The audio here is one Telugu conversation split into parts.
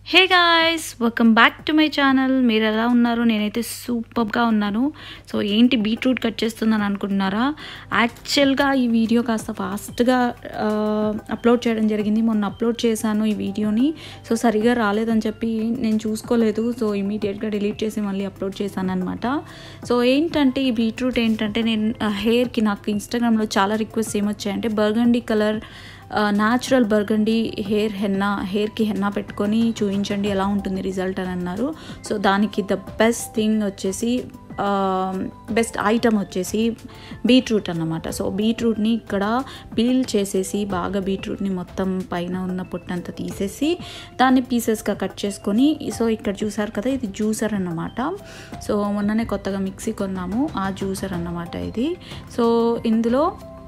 hey guys welcome back to my channel మీరు ఎలా ఉన్నారు నేనైతే సూపర్గా ఉన్నాను సో ఏంటి బీట్రూట్ కట్ చేస్తుందని అనుకుంటున్నారా యాక్చువల్గా ఈ వీడియో కాస్త ఫాస్ట్గా అప్లోడ్ చేయడం జరిగింది మొన్న అప్లోడ్ చేశాను ఈ వీడియోని సో సరిగా రాలేదని చెప్పి నేను చూసుకోలేదు సో ఇమీడియట్గా డిలీట్ చేసి మళ్ళీ అప్లోడ్ చేశాను అనమాట సో ఏంటంటే ఈ బీట్రూట్ ఏంటంటే నేను హెయిర్కి నాకు ఇన్స్టాగ్రామ్లో చాలా రిక్వెస్ట్ ఏమొచ్చాయంటే burgundy colour natural burgundy hair henna హెయిర్కి హెన్నా పెట్టుకొని చూపించండి ఎలా ఉంటుంది రిజల్ట్ అని అన్నారు సో దానికి ద బెస్ట్ థింగ్ వచ్చేసి బెస్ట్ ఐటమ్ వచ్చేసి బీట్రూట్ అన్నమాట సో బీట్రూట్ని ఇక్కడ పీల్ చేసేసి బాగా బీట్రూట్ని మొత్తం పైన ఉన్న పొట్టంతా తీసేసి దాన్ని పీసెస్గా కట్ చేసుకొని సో ఇక్కడ చూసారు కదా ఇది జ్యూసర్ అన్నమాట సో మొన్ననే కొత్తగా మిక్సీ కొన్నాము ఆ జ్యూసర్ అన్నమాట ఇది సో ఇందులో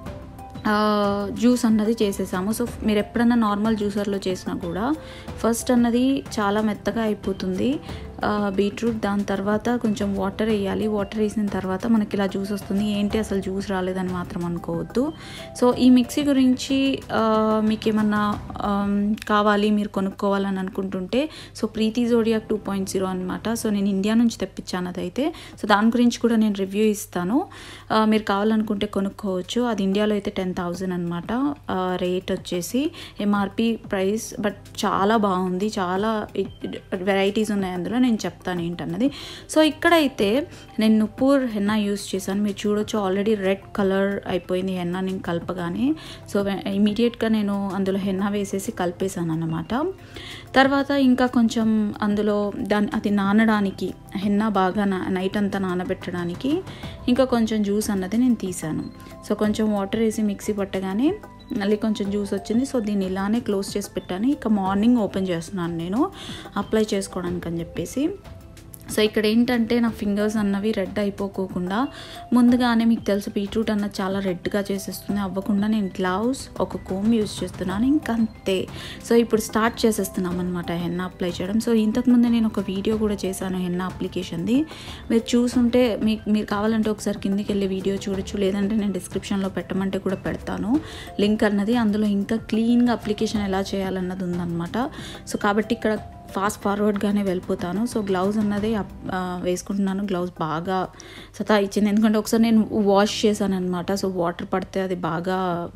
జ్యూస్ అన్నది చేసేసాము సో మీరు ఎప్పుడన్నా నార్మల్ జ్యూసర్లో చేసినా కూడా ఫస్ట్ అన్నది చాలా మెత్తగా అయిపోతుంది బీట్రూట్ దాని తర్వాత కొంచెం వాటర్ వేయాలి వాటర్ వేసిన తర్వాత మనకి ఇలా జ్యూస్ వస్తుంది ఏంటి అసలు జ్యూస్ రాలేదని మాత్రం అనుకోవద్దు సో ఈ మిక్సీ గురించి మీకు ఏమన్నా కావాలి మీరు కొనుక్కోవాలని అనుకుంటుంటే so Preethi zodiac two point zero అనమాట సో నేను ఇండియా నుంచి తెప్పించాను అదైతే సో దాని గురించి కూడా నేను రివ్యూ ఇస్తాను మీరు కావాలనుకుంటే కొనుక్కోవచ్చు అది ఇండియాలో అయితే టెన్ థౌజండ్ అనమాట రేట్ వచ్చేసి ఎంఆర్పి ప్రైస్ బట్ చాలా బాగుంది చాలా వెరైటీస్ ఉన్నాయి అందులో నేను చెప్తాను ఏంటన్నది సో ఇక్కడైతే నేను నుపూర్ హెన్నా యూస్ చేశాను మీరు చూడొచ్చు ఆల్రెడీ రెడ్ కలర్ అయిపోయింది హెన్నా నేను కలపగానే సో ఇమీడియట్గా నేను అందులో హెన్నా వేసేసి కలిపేశాను అన్నమాట తర్వాత ఇంకా కొంచెం అందులో దాని అది నానడానికి హెన్నా బాగా నైట్ అంతా నానబెట్టడానికి ఇంకా కొంచెం జ్యూస్ అన్నది నేను తీసాను సో కొంచెం వాటర్ వేసి మిక్సీ పట్టగానే మళ్ళీ కొంచెం జ్యూస్ వచ్చింది సో దీన్ని ఇలానే క్లోజ్ చేసి పెట్టాను ఇక మార్నింగ్ ఓపెన్ చేస్తున్నాను నేను అప్లై చేసుకోవడానికి అని చెప్పేసి సో ఇక్కడ ఏంటంటే నా ఫింగర్స్ అన్నవి రెడ్ అయిపోకోకుండా ముందుగానే మీకు తెలుసు బీట్రూట్ అన్నది చాలా రెడ్గా చేసేస్తుంది అవ్వకుండా నేను గ్లౌస్ ఒక కోమ్ యూజ్ చేస్తున్నాను ఇంకంతే సో ఇప్పుడు స్టార్ట్ చేసేస్తున్నాం అనమాట హెన్నా అప్లై చేయడం సో ఇంతకుముందే నేను ఒక వీడియో కూడా చేశాను హెన్నా అప్లికేషన్ది మీరు చూసుంటే మీకు మీరు కావాలంటే ఒకసారి కిందికి వెళ్ళి వీడియో చూడొచ్చు లేదంటే నేను డిస్క్రిప్షన్లో పెట్టమంటే కూడా పెడతాను లింక్ అన్నది అందులో ఇంకా క్లీన్గా అప్లికేషన్ ఎలా చేయాలన్నది ఉందన్నమాట సో కాబట్టి ఇక్కడ ఫాస్ట్ ఫార్వర్డ్గానే వెళ్ళిపోతాను సో గ్లౌజ్ అన్నది వేసుకుంటున్నాను గ్లౌజ్ బాగా సతా ఇచ్చింది ఎందుకంటే ఒకసారి నేను వాష్ చేశాను అనమాట సో వాటర్ పడితే అది బాగా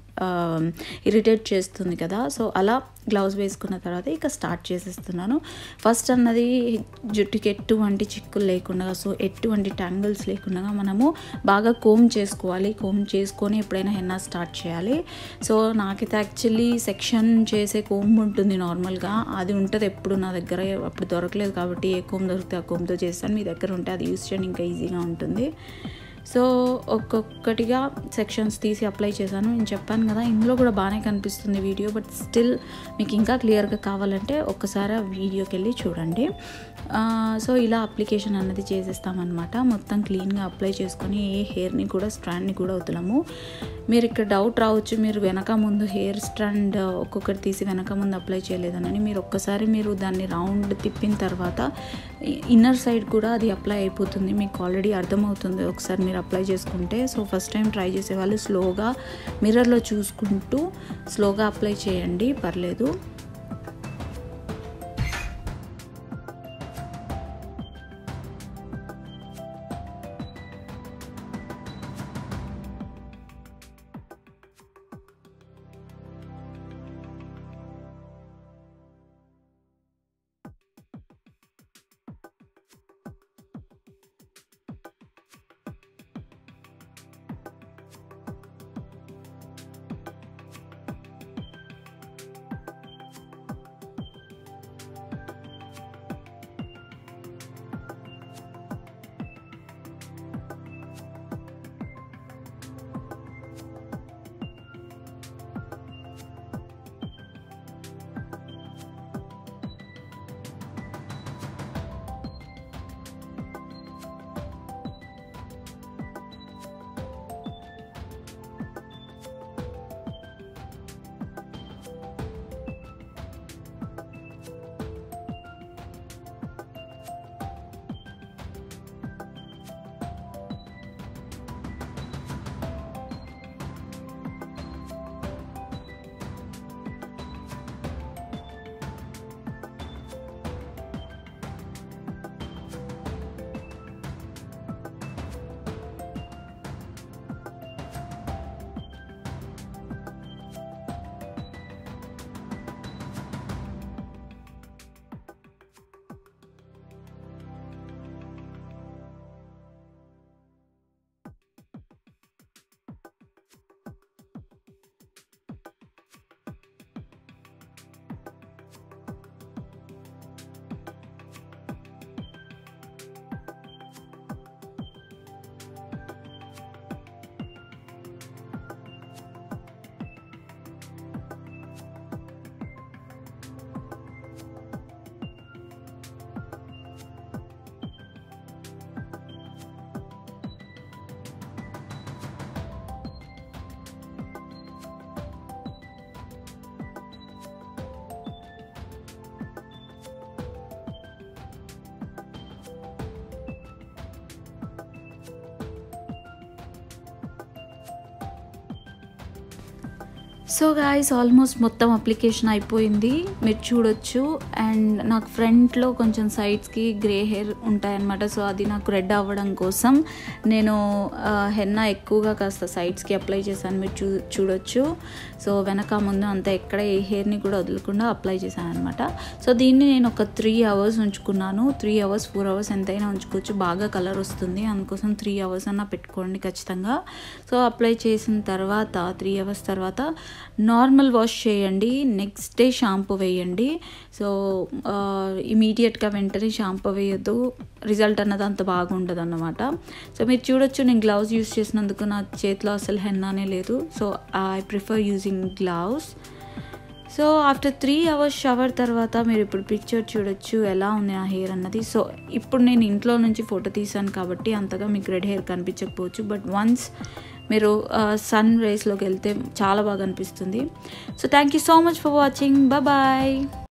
ఇరిటేట్ చేస్తుంది కదా సో అలా గ్లౌజ్ వేసుకున్న తర్వాత ఇక స్టార్ట్ చేసేస్తున్నాను ఫస్ట్ అన్నది జుట్టుకి ఎటువంటి చిక్కులు లేకుండా సో ఎటువంటి ట్యాంగిల్స్ లేకుండా మనము బాగా కోమ్ చేసుకోవాలి కోమ్ చేసుకొని ఎప్పుడైనా హెన్నా స్టార్ట్ చేయాలి సో నాకైతే యాక్చువల్లీ సెక్షన్ చేసే కోమ్ ఉంటుంది నార్మల్గా అది ఉంటుంది ఎప్పుడు నా దగ్గర అప్పుడు దొరకలేదు కాబట్టి ఏ కోమ్ దొరికితే ఆ కోమ్తో చేస్తాను మీ దగ్గర ఉంటే అది యూస్ చేయండి ఇంకా ఈజీగా ఉంటుంది సో ఒక్కొక్కటిగా సెక్షన్స్ తీసి అప్లై చేశాను నేను చెప్పాను కదా ఇందులో కూడా బాగానే కనిపిస్తుంది వీడియో బట్ స్టిల్ మీకు ఇంకా క్లియర్గా కావాలంటే ఒక్కసారి ఆ వీడియోకి వెళ్ళి చూడండి సో ఇలా అప్లికేషన్ అన్నది చేసేస్తామన్నమాట మొత్తం క్లీన్గా అప్లై చేసుకొని ఏ హెయిర్ని కూడా స్ట్రాండ్ని కూడా వదలము మీరు ఇక్కడ డౌట్ రావచ్చు మీరు వెనక ముందు హెయిర్ స్ట్రాండ్ ఒక్కొక్కటి తీసి వెనక ముందు అప్లై చేయలేదని మీరు ఒక్కసారి మీరు దాన్ని రౌండ్ తిప్పిన తర్వాత ఇన్నర్ సైడ్ కూడా అది అప్లై అయిపోతుంది మీకు ఆల్రెడీ అర్థమవుతుంది ఒకసారి మీరు అప్లై చేసుకుంటే సో ఫస్ట్ టైం ట్రై చేసే వాళ్ళు స్లోగా మిర్రర్లో చూసుకుంటూ స్లోగా అప్లై చేయండి పర్లేదు సో గాయస్ ఆల్మోస్ట్ మొత్తం అప్లికేషన్ అయిపోయింది మీరు చూడొచ్చు అండ్ నాకు ఫ్రంట్లో కొంచెం సైడ్స్కి గ్రే హెయిర్ ఉంటాయన్నమాట సో అది నాకు రెడ్ అవ్వడం కోసం నేను హెన్నా ఎక్కువగా కాస్త సైడ్స్కి అప్లై చేశాను మీరు చూ చూడొచ్చు సో వెనక ముందు అంతా ఎక్కడ ఏ హెయిర్ని కూడా వదలకుండా అప్లై చేశాను అనమాట సో దీన్ని నేను ఒక త్రీ అవర్స్ ఉంచుకున్నాను త్రీ అవర్స్ ఫోర్ అవర్స్ ఎంతైనా ఉంచుకోవచ్చు బాగా కలర్ వస్తుంది అందుకోసం త్రీ అవర్స్ అన్న పెట్టుకోండి ఖచ్చితంగా సో అప్లై చేసిన తర్వాత త్రీ అవర్స్ తర్వాత నార్మల్ వాష్ చేయండి నెక్స్ట్ డే షాంపూ వేయండి సో ఇమీడియట్గా వెంటనే షాంపూ వేయొద్దు రిజల్ట్ అన్నది అంత బాగుండదు అన్నమాట సో మీరు చూడొచ్చు నేను గ్లౌజ్ యూస్ చేసినందుకు నా చేతిలో అసలు హెన్నానే లేదు so I prefer using gloves so after three hours shower తర్వాత మీరు ఇప్పుడు పిక్చర్ చూడొచ్చు ఎలా ఉంది నా హెయిర్ అన్నది సో ఇప్పుడు నేను ఇంట్లో నుంచి ఫోటో తీసాను కాబట్టి అంతగా మీకు రెడ్ హెయిర్ కనిపించకపోవచ్చు బట్ వన్స్ మీరు సన్ రేస్లోకి వెళ్తే చాలా బాగా అనిపిస్తుంది so thank you so much for watching bye